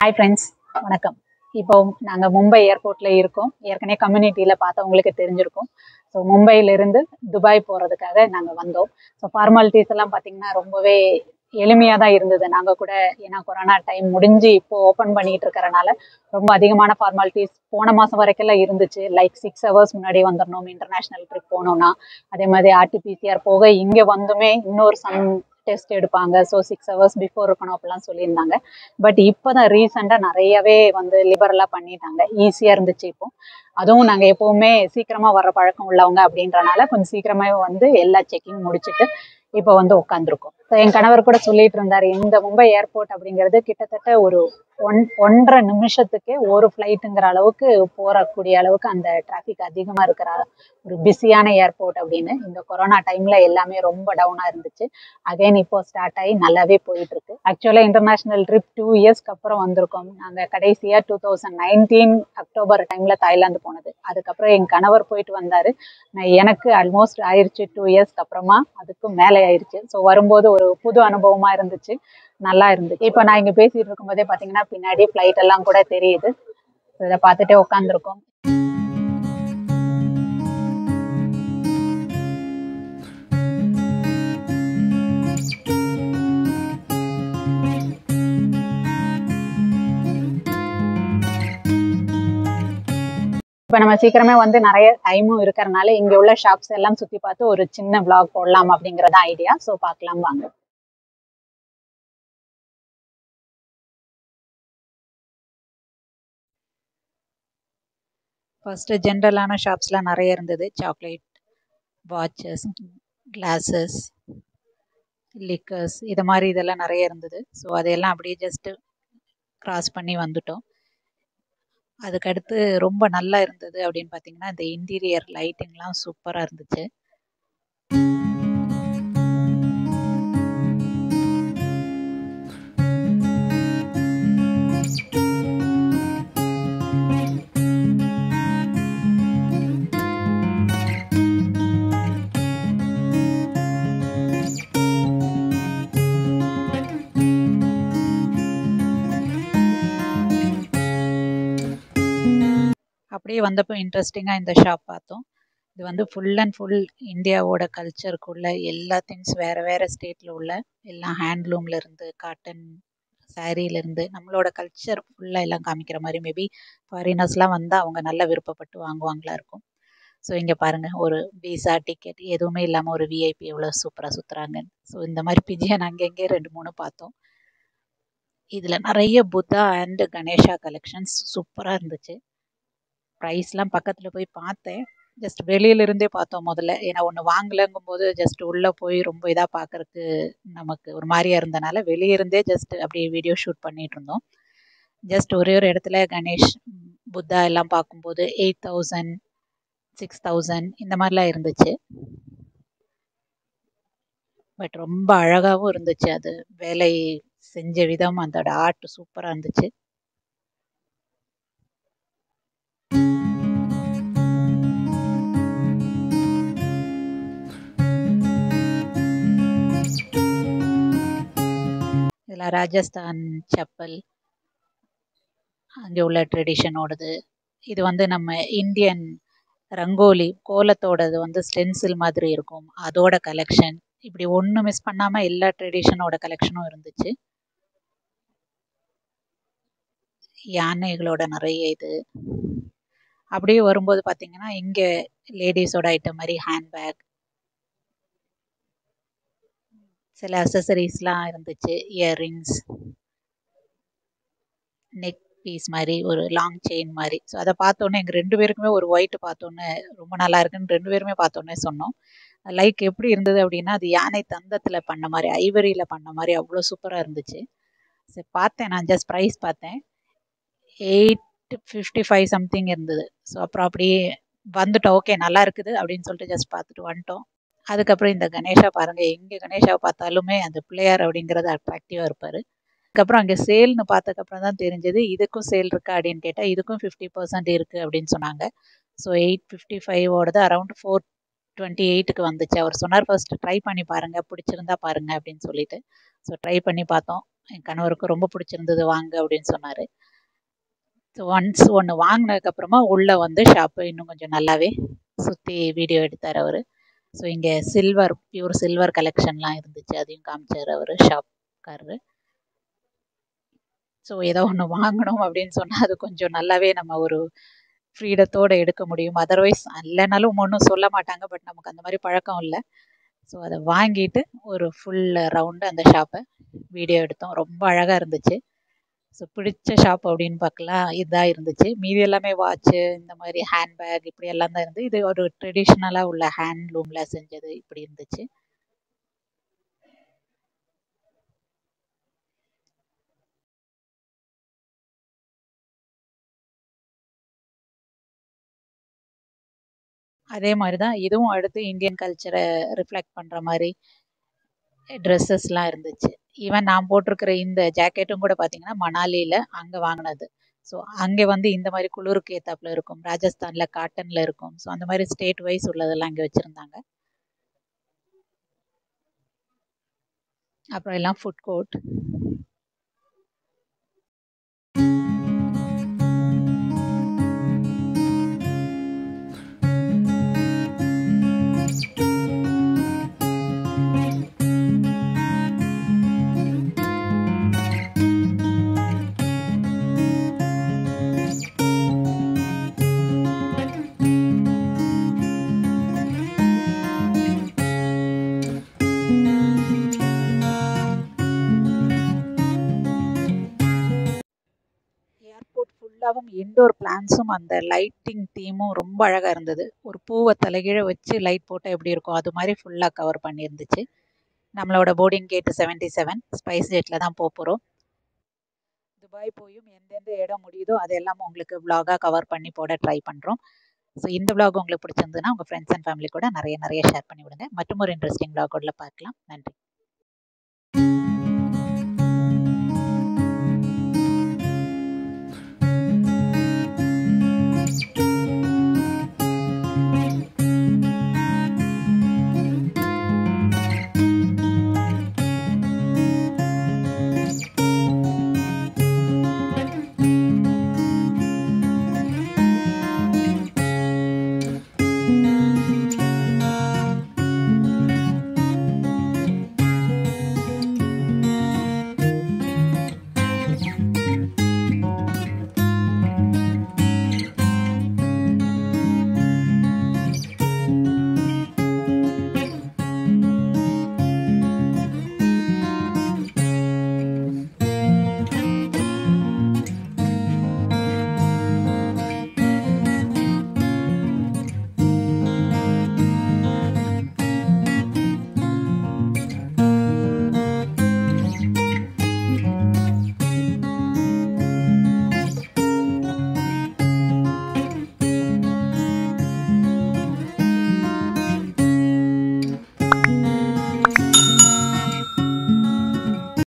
hi friends வணக்கம் இப்போ நாங்கள் மும்பை ஏர்போர்ட்ல இருக்கோம் ஏற்கனவே கம்யூனிட்டியில் பார்த்தவங்களுக்கு தெரிஞ்சிருக்கும் ஸோ மும்பையிலிருந்து துபாய் போகிறதுக்காக நாங்கள் வந்தோம் ஸோ ஃபார்மாலிட்டிஸ் எல்லாம் பார்த்தீங்கன்னா ரொம்பவே எளிமையாக தான் இருந்தது நாங்கள் கூட ஏன்னா கொரோனா டைம் முடிஞ்சு இப்போ ஓப்பன் பண்ணிட்டு இருக்கறனால ரொம்ப அதிகமான ஃபார்மாலிட்டிஸ் போன மாதம் வரைக்கும் இருந்துச்சு லைக் சிக்ஸ் ஹவர்ஸ் முன்னாடி வந்துடணும் இன்டர்நேஷ்னல் ட்ரிப் போகணும்னா அதே மாதிரி ஆர்டிபிசிஆர் போக இங்கே வந்துமே இன்னொரு சம் டெஸ்ட் எடுப்பாங்க ஸோ சிக்ஸ் ஹவர்ஸ் பிஃபோர் இருக்கணும் அப்படிலாம் சொல்லியிருந்தாங்க பட் இப்போ தான் ரீசெண்டாக நிறையவே வந்து லிபரலாக பண்ணிட்டாங்க ஈஸியாக இருந்துச்சு இப்போ அதுவும் நாங்கள் எப்போவுமே சீக்கிரமாக வர பழக்கம் உள்ளவங்க அப்படின்றனால கொஞ்சம் சீக்கிரமாகவே வந்து எல்லா செக்கிங் முடிச்சுட்டு இப்போ வந்து உட்காந்துருக்கோம் ஸோ என் கணவர் கூட சொல்லிட்டு இருந்தாரு இந்த மும்பை ஏர்போர்ட் அப்படிங்கிறது கிட்டத்தட்ட ஒரு ஒன் ஒன்றரை நிமிஷத்துக்கு ஒரு ஃப்ளைட்டுங்கிற அளவுக்கு போகக்கூடிய அளவுக்கு அந்த டிராஃபிக் அதிகமாக இருக்கிற ஒரு பிஸியான ஏர்போர்ட் அப்படின்னு இந்த கொரோனா டைம்ல எல்லாமே ரொம்ப டவுனாக இருந்துச்சு அகைன் இப்போ ஸ்டார்ட் ஆகி நல்லாவே போயிட்டு இருக்கு ஆக்சுவலாக இன்டர்நேஷனல் ட்ரிப் டூ இயர்ஸ்க்கு அப்புறம் வந்திருக்கோம் நாங்கள் கடைசியாக டூ தௌசண்ட் நைன்டீன் அக்டோபர் டைம்ல தாய்லாந்து போனது அதுக்கப்புறம் என் கணவர் போயிட்டு வந்தாரு நான் எனக்கு ஆல்மோஸ்ட் ஆயிருச்சு டூ இயர்ஸ்க்கு அப்புறமா அதுக்கும் மேலே ஆயிருச்சு ஸோ வரும்போது ஒரு புது அனுபவமா இருந்துச்சு நல்லா இருந்துச்சு இப்போ நான் இங்க பேசிட்டு இருக்கும்போதே பாத்தீங்கன்னா பின்னாடி ஃப்ளைட் எல்லாம் கூட தெரியுது இதை பார்த்துட்டே உட்காந்துருக்கோம் இப்போ நம்ம சீக்கிரமே வந்து நிறைய டைமும் இருக்கிறனால இங்க உள்ள ஷாப்ஸ் எல்லாம் சுத்தி பார்த்து ஒரு சின்ன vlog போடலாம் அப்படிங்கறத ஐடியா ஸோ பார்க்கலாம் வாங்க ஃபர்ஸ்ட் ஜென்ரலான ஷாப்ஸ்லாம் நிறைய இருந்தது சாக்லேட் வாட்சஸ் கிளாஸஸ் லிக்கர்ஸ் இது மாதிரி இதெல்லாம் நிறைய இருந்தது ஸோ அதையெல்லாம் அப்படியே ஜஸ்ட்டு கிராஸ் பண்ணி வந்துட்டோம் அதுக்கடுத்து ரொம்ப நல்லா இருந்தது அப்படின்னு பார்த்தீங்கன்னா இந்த இன்டீரியர் லைட்டிங்லாம் சூப்பராக இருந்துச்சு அப்படியே வந்தப்போ இன்ட்ரெஸ்டிங்காக இந்த ஷாப் பார்த்தோம் இது வந்து ஃபுல் அண்ட் ஃபுல் இந்தியாவோட கல்ச்சருக்குள்ள எல்லா திங்ஸ் வேறு வேறு ஸ்டேட்டில் உள்ள எல்லாம் ஹேண்ட்லூம்ல இருந்து காட்டன் சாரீலேருந்து நம்மளோட கல்ச்சர் ஃபுல்லாக எல்லாம் காமிக்கிற மாதிரி மேபி ஃபாரினர்ஸ்லாம் வந்தால் அவங்க நல்லா விருப்பப்பட்டு வாங்குவாங்களா இருக்கும் ஸோ இங்கே பாருங்கள் ஒரு விசா டிக்கெட் எதுவுமே இல்லாமல் ஒரு விஐபி எவ்வளோ சூப்பராக சுற்றுறாங்க ஸோ இந்த மாதிரி பிஜியன் அங்கங்கே ரெண்டு மூணு பார்த்தோம் இதில் நிறைய புத்தா அண்ட் கணேஷா கலெக்ஷன்ஸ் சூப்பராக இருந்துச்சு ப்ரைஸ்லாம் பக்கத்தில் போய் பார்த்தேன் ஜஸ்ட் வெளியிலிருந்தே பார்த்தோம் முதல்ல ஏன்னா ஒன்று வாங்கலைங்கும் போது ஜஸ்ட் உள்ளே போய் ரொம்ப இதாக பார்க்கறதுக்கு நமக்கு ஒரு மாதிரியா இருந்தனால வெளியே இருந்தே ஜஸ்ட் அப்படியே வீடியோ ஷூட் பண்ணிட்டு இருந்தோம் ஜஸ்ட் ஒரே ஒரு இடத்துல கணேஷ் புத்தா எல்லாம் பார்க்கும்போது எயிட் தௌசண்ட் சிக்ஸ் தௌசண்ட் இந்த மாதிரிலாம் இருந்துச்சு பட் ரொம்ப அழகாகவும் இருந்துச்சு அது வேலை செஞ்ச விதம் அதோட ஆர்ட் சூப்பராக இருந்துச்சு இதில் ராஜஸ்தான் செப்பல் அங்கே உள்ள ட்ரெடிஷனோடது இது வந்து நம்ம இந்தியன் ரங்கோலி கோலத்தோடது வந்து ஸ்டென்சில் மாதிரி இருக்கும் அதோட கலெக்ஷன் இப்படி ஒன்று மிஸ் பண்ணாமல் எல்லா ட்ரெடிஷனோட கலெக்ஷனும் இருந்துச்சு யானைகளோட நிறைய இது அப்படியே வரும்போது பார்த்தீங்கன்னா இங்கே லேடிஸோட ஐட்டம் மாதிரி ஹேண்ட்பேக் சில அசசரிஸ்லாம் இருந்துச்சு இயர்ரிங்ஸ் நெக் பீஸ் மாதிரி ஒரு லாங் செயின் மாதிரி ஸோ அதை பார்த்தோன்னே எங்கள் ரெண்டு பேருக்குமே ஒரு ஒயிட் பார்த்தோன்னே ரொம்ப நல்லா இருக்குன்னு ரெண்டு பேருமே பார்த்தோன்னே சொன்னோம் லைக் எப்படி இருந்தது அப்படின்னா அது யானை தந்தத்தில் பண்ண மாதிரி ஐவரியில் பண்ண மாதிரி அவ்வளோ சூப்பராக இருந்துச்சு சரி பார்த்தேன் நான் ஜஸ்ட் ப்ரைஸ் பார்த்தேன் எயிட் ஃபிஃப்டி ஃபைவ் சம்திங் இருந்தது ஸோ அப்புறம் அப்படியே வந்துட்டோம் ஓகே நல்லா இருக்குது அப்படின்னு சொல்லிட்டு ஜஸ்ட் பார்த்துட்டு வந்துட்டோம் அதுக்கப்புறம் இந்த கணேஷா பாருங்கள் எங்கே கணேஷாவை பார்த்தாலுமே அந்த பிள்ளையார் அப்படிங்கிறது அட்ராக்டிவாக இருப்பார் அதுக்கப்புறம் அங்கே சேல்னு பார்த்ததுக்கப்புறம் தான் தெரிஞ்சது இதுக்கும் சேல் இருக்கா அப்படின்னு கேட்டால் இதுக்கும் ஃபிஃப்டி பர்சன்ட் இருக்குது அப்படின்னு சொன்னாங்க ஸோ எயிட் ஃபிஃப்டி ஃபைவோடது அரௌண்ட் ஃபோர் டுவெண்ட்டி எயிட்டுக்கு வந்துச்சு அவர் சொன்னார் ஃபர்ஸ்ட் ட்ரை பண்ணி பாருங்கள் பிடிச்சிருந்தா பாருங்கள் அப்படின்னு சொல்லிட்டு ஸோ ட்ரை பண்ணி பார்த்தோம் என் கணவருக்கு ரொம்ப பிடிச்சிருந்தது வாங்க அப்படின்னு சொன்னார் ஸோ ஒன்ஸ் ஒன்று வாங்கினதுக்கப்புறமா உள்ளே வந்து ஷாப்பு இன்னும் கொஞ்சம் நல்லாவே சுற்றி வீடியோ எடுத்தார் அவர் ஸோ இங்கே சில்வர் பியூர் சில்வர் கலெக்ஷன்லாம் இருந்துச்சு அதையும் காமிச்சார் அவர் ஷாப்காரரு ஸோ ஏதோ ஒன்று வாங்கணும் அப்படின்னு சொன்னால் அது கொஞ்சம் நல்லாவே நம்ம ஒரு ஃப்ரீடத்தோடு எடுக்க முடியும் அதர்வைஸ் இல்லைனாலும் ஒன்றும் சொல்ல மாட்டாங்க பட் நமக்கு அந்த மாதிரி பழக்கம் இல்லை ஸோ அதை வாங்கிட்டு ஒரு ஃபுல் ரவுண்டு அந்த ஷாப்பை வீடியோ எடுத்தோம் ரொம்ப அழகாக இருந்துச்சு ஸோ பிடிச்ச ஷாப் அப்படின்னு பார்க்கலாம் இதாக இருந்துச்சு மீதி எல்லாமே வாட்ச்சு இந்த மாதிரி ஹேண்ட்பேக் இப்படி எல்லாம் தான் இருந்து இது ஒரு ட்ரெடிஷ்னலாக உள்ள ஹேண்ட்லூமில் செஞ்சது இப்படி இருந்துச்சு அதே மாதிரி தான் இதுவும் அடுத்து இந்தியன் கல்ச்சரை ரிஃப்ளெக்ட் பண்ணுற மாதிரி ட்ரெஸ்ஸஸ்லாம் இருந்துச்சு ஈவன் நான் போட்டிருக்கிற இந்த ஜாக்கெட்டும் கூட பார்த்தீங்கன்னா மணாலியில் அங்கே வாங்கினது ஸோ அங்கே வந்து இந்த மாதிரி குளிருக்கு ஏத்தாப்புல இருக்கும் ராஜஸ்தானில் காட்டனில் இருக்கும் ஸோ அந்த மாதிரி ஸ்டேட் வைஸ் உள்ளதெல்லாம் இங்கே வச்சுருந்தாங்க அப்புறம் எல்லாம் ஃபுட் கோர்ட் ஏர்போர்ட் ஃபுல்லாகவும் இன்டோர் பிளான்ஸும் அந்த லைட்டிங் தீமும் ரொம்ப அழகாக இருந்தது ஒரு பூவை தலைகீழ வச்சு லைட் போட்டால் எப்படி இருக்கும் அது மாதிரி ஃபுல்லாக கவர் பண்ணியிருந்துச்சு நம்மளோட போர்டிங் கேட்டு செவன்ட்டி செவன் ஸ்பைஸ் ஜெட்டில் தான் போக போகிறோம் துபாய் போயும் எந்தெந்த இடம் முடியுதோ அதெல்லாம் உங்களுக்கு விலாகாக கவர் பண்ணி போட ட்ரை பண்ணுறோம் ஸோ இந்த விலாக் உங்களுக்கு பிடிச்சிருந்ததுன்னா உங்கள் ஃப்ரெண்ட்ஸ் அண்ட் ஃபேமிலி கூட நிறைய நிறைய ஷேர் பண்ணி விடுங்க மற்றும் ஒரு இன்ட்ரெஸ்டிங் விலாகோட பார்க்கலாம் நன்றி